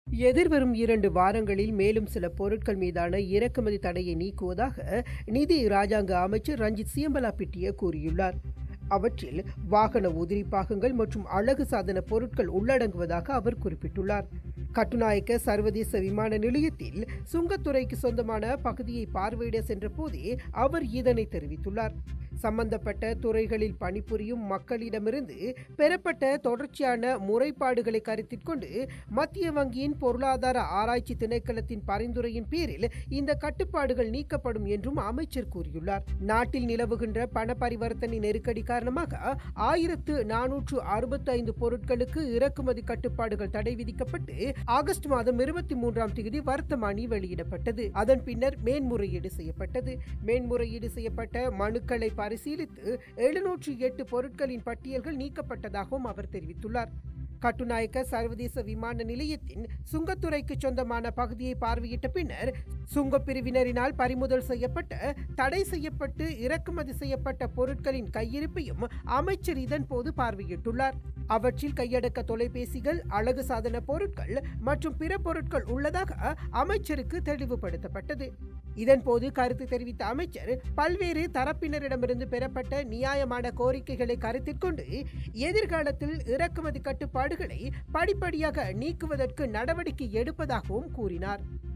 எதிர்வரும் இரண்டு வாரங்களில் மேலும் சில பொருட்கள் மீதான இறக்குமதி தடையை நீக்குவதாக நிதி ராஜாங்க அமைச்சர் ரஞ்சித் சியம்பலா பிட்டிய கூறியுள்ளார் அவற்றில் வாகன உதிரி பாகங்கள் மற்றும் அழகு சாதன பொருட்கள் உள்ளடங்குவதாக அவர் குறிப்பிட்டுள்ளார் கட்டுநாயக்க சர்வதேச விமான நிலையத்தில் சுங்கத்துறைக்கு சொந்தமான பகுதியை பார்வையிட சென்ற போதே அவர் இதனை தெரிவித்துள்ளார் சம்பந்தப்பட்ட துறைகளில் பணிபுரியும் மக்களிடமிருந்து பெறப்பட்ட தொடர்ச்சியான முறைப்பாடுகளை கருத்தில் கொண்டு மத்திய வங்கியின் பொருளாதார ஆராய்ச்சி திணைக்களத்தின் பரிந்துரையின் பேரில் இந்த கட்டுப்பாடுகள் நீக்கப்படும் என்றும் அமைச்சர் கூறியுள்ளார் நாட்டில் நிலவுகின்ற பண பரிவர்த்தனை நெருக்கடி காரணமாக ஆயிரத்து நானூற்று அறுபத்தி ஐந்து பொருட்களுக்கு இறக்குமதி கட்டுப்பாடுகள் தடை விதிக்கப்பட்டு ஆகஸ்ட் மாதம் இருபத்தி மூன்றாம் தேதி வர்த்தமானி வெளியிடப்பட்டது அதன் பின்னர் மேன்முறையீடு செய்யப்பட்டது மேன்முறையீடு செய்யப்பட்ட மனுக்களை பரிசீலித்து எழுநூற்று எட்டு பொருட்களின் பட்டியல்கள் நீக்கப்பட்டதாகவும் அவர் தெரிவித்துள்ளார் கட்டுநாயக்க சர்வதேச விமான நிலையத்தின் சுங்கத்துறைக்கு சொந்தமான பகுதியை பார்வையிட்ட பின்னர் சுங்கப் பிரிவினரினால் பறிமுதல் செய்யப்பட்ட தடை செய்யப்பட்டு இறக்குமதி செய்யப்பட்ட பொருட்களின் கையிருப்பையும் அமைச்சர் இதன்போது பார்வையிட்டுள்ளார் அவற்றில் கையடக்க தொலைபேசிகள் அழகு சாதன பொருட்கள் மற்றும் பிற பொருட்கள் உள்ளதாக அமைச்சருக்கு தெளிவுபடுத்தப்பட்டது இதன்போது கருத்து தெரிவித்த அமைச்சர் பல்வேறு தரப்பினரிடமிருந்து பெறப்பட்ட நியாயமான கோரிக்கைகளை கருத்தில் கொண்டு எதிர்காலத்தில் இறக்குமதி கட்டுப்பாடுகளை படிப்படியாக நீக்குவதற்கு நடவடிக்கை எடுப்பதாகவும் கூறினார்